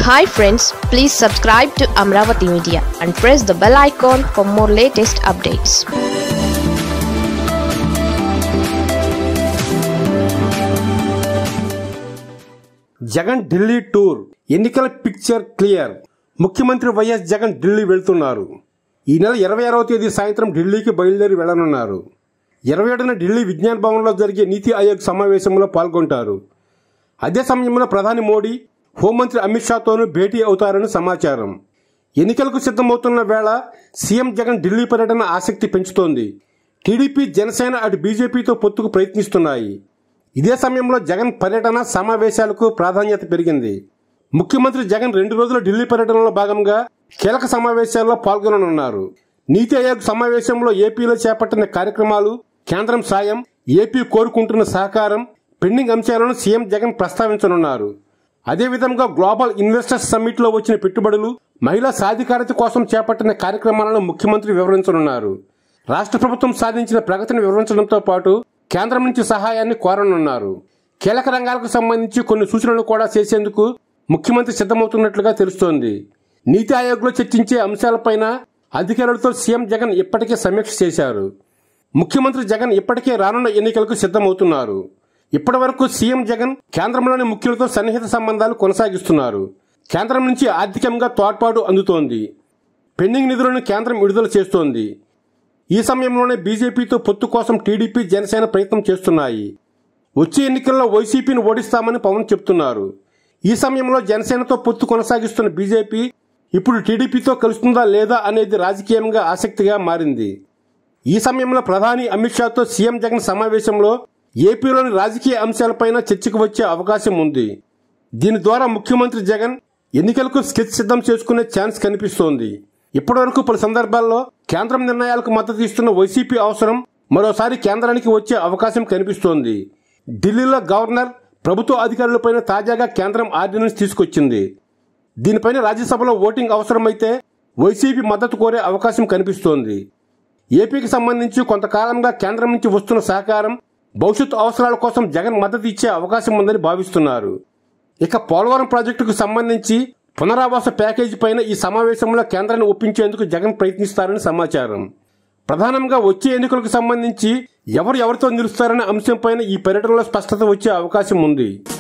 hi friends please subscribe to Amaravati media and press the bell icon for more latest updates Jagan Delhi tour ఎన్నికల picture clear ముఖ్యమంత్రి YS Jagan Delhi వెళ్తున్నారు ఈ నెల ఇరవై ఆరవ తేదీ సాయంత్రం ఢిల్లీకి బయలుదేరి వెళ్లనున్నారు ఇరవై ఏడున ఢిల్లీ విజ్ఞాన్ భవన్లో జరిగే నీతి ఆయోగ్ సమావేశంలో పాల్గొంటారు అదే సమయంలో ప్రధాని మోడీ హోంమంత్రి అమిత్ షాతోనూ భేటీ అవుతారని సమాచారం ఎన్నికలకు సిద్ధమవుతున్న వేళ సీఎం జగన్ ఢిల్లీ పర్యటన ఆసక్తి పెంచుతోంది టీడీపీ జనసేన అటు బీజేపీతో పొత్తుకు ప్రయత్నిస్తున్నాయి ఇదే సమయంలో జగన్ పర్యటన సమావేశాలకు ప్రాధాన్యత పెరిగింది ముఖ్యమంత్రి జగన్ రెండు రోజుల ఢిల్లీ పర్యటనలో భాగంగా కీలక సమావేశాల్లో పాల్గొననున్నారు నీతి ఆయోగ్ సమావేశంలో ఏపీలో చేపట్టిన కార్యక్రమాలు కేంద్రం సాయం ఏపీ కోరుకుంటున్న సహకారం పెండింగ్ అంశాలను సీఎం జగన్ ప్రస్తావించనున్నారు అదేవిధంగా గ్లోబల్ ఇన్వెస్టర్స్ సమ్మిట్ లో వచ్చిన పెట్టుబడులు మహిళా సాధికారత కోసం చేపట్టిన కార్యక్రమాలను ముఖ్యమంత్రి వివరించనున్నారు రాష్ట్ర ప్రభుత్వం సాధించిన ప్రగతిని వివరించడంతో పాటు కేంద్రం నుంచి సహాయాన్ని కోరనున్నారు కీలక రంగాలకు సంబంధించి కొన్ని సూచనలు కూడా చేసేందుకు ముఖ్యమంత్రి సిద్ధమవుతున్నట్లుగా తెలుస్తోంది నీతి ఆయోగ్లో చర్చించే అంశాలపైన అధికారులతో సీఎం జగన్ ఇప్పటికే సమీక్ష చేశారు ముఖ్యమంత్రి జగన్ ఇప్పటికే రానున్న ఎన్నికలకు సిద్ధమవుతున్నారు ఇప్పటి వరకు సీఎం జగన్ కేంద్రంలోని ముఖ్యులతో సన్నిహిత సంబంధాలు కొనసాగిస్తున్నారు కేంద్రం నుంచి ఆర్థికంగా తోడ్పాటు అందుతోంది పెండింగ్ నిధులను కేంద్రం విడుదల చేస్తోంది ఈ సమయంలోనే బీజేపీతో పొత్తు కోసం టీడీపీ జనసేన ప్రయత్నం చేస్తున్నాయి వచ్చే ఎన్నికల్లో వైసీపీని ఓడిస్తామని పవన్ చెప్తున్నారు ఈ సమయంలో జనసేనతో పొత్తు కొనసాగిస్తున్న బీజేపీ ఇప్పుడు టీడీపీతో కలుస్తుందా లేదా అనేది రాజకీయంగా ఆసక్తిగా మారింది ఈ సమయంలో ప్రధాని అమిత్ షాతో సీఎం జగన్ సమావేశంలో ఏపీలోని రాజకీయ అంశాలపైన చర్చకు వచ్చే అవకాశం ఉంది దీని ద్వారా ముఖ్యమంత్రి జగన్ ఎన్నికలకు స్కెచ్ సిద్ధం చేసుకునే ఛాన్స్ కనిపిస్తోంది ఇప్పటివరకు పలు సందర్భాల్లో కేంద్రం నిర్ణయాలకు మద్దతు ఇస్తున్న వైసీపీ అవసరం మరోసారి కేంద్రానికి వచ్చే అవకాశం కనిపిస్తోంది ఢిల్లీలో గవర్నర్ ప్రభుత్వ అధికారులపైన తాజాగా కేంద్రం ఆర్డినెన్స్ తీసుకొచ్చింది దీనిపైన రాజ్యసభలో ఓటింగ్ అవసరమైతే వైసీపీ మద్దతు కోరే అవకాశం కనిపిస్తోంది ఏపీకి సంబంధించి కొంతకాలంగా కేంద్రం నుంచి వస్తున్న సహకారం భవిష్యత్తు అవసరాల కోసం జగన్ మద్దతు ఇచ్చే అవకాశం ఉందని భావిస్తున్నారు ఇక పోలవరం ప్రాజెక్టుకు సంబంధించి పునరావాస ప్యాకేజీ పైన ఈ సమావేశంలో కేంద్రాన్ని ఒప్పించేందుకు జగన్ ప్రయత్నిస్తారని సమాచారం ప్రధానంగా వచ్చే ఎన్నికలకు సంబంధించి ఎవరు ఎవరితో నిలుస్తారనే అంశంపైన ఈ పర్యటనలో స్పష్టత వచ్చే అవకాశం ఉంది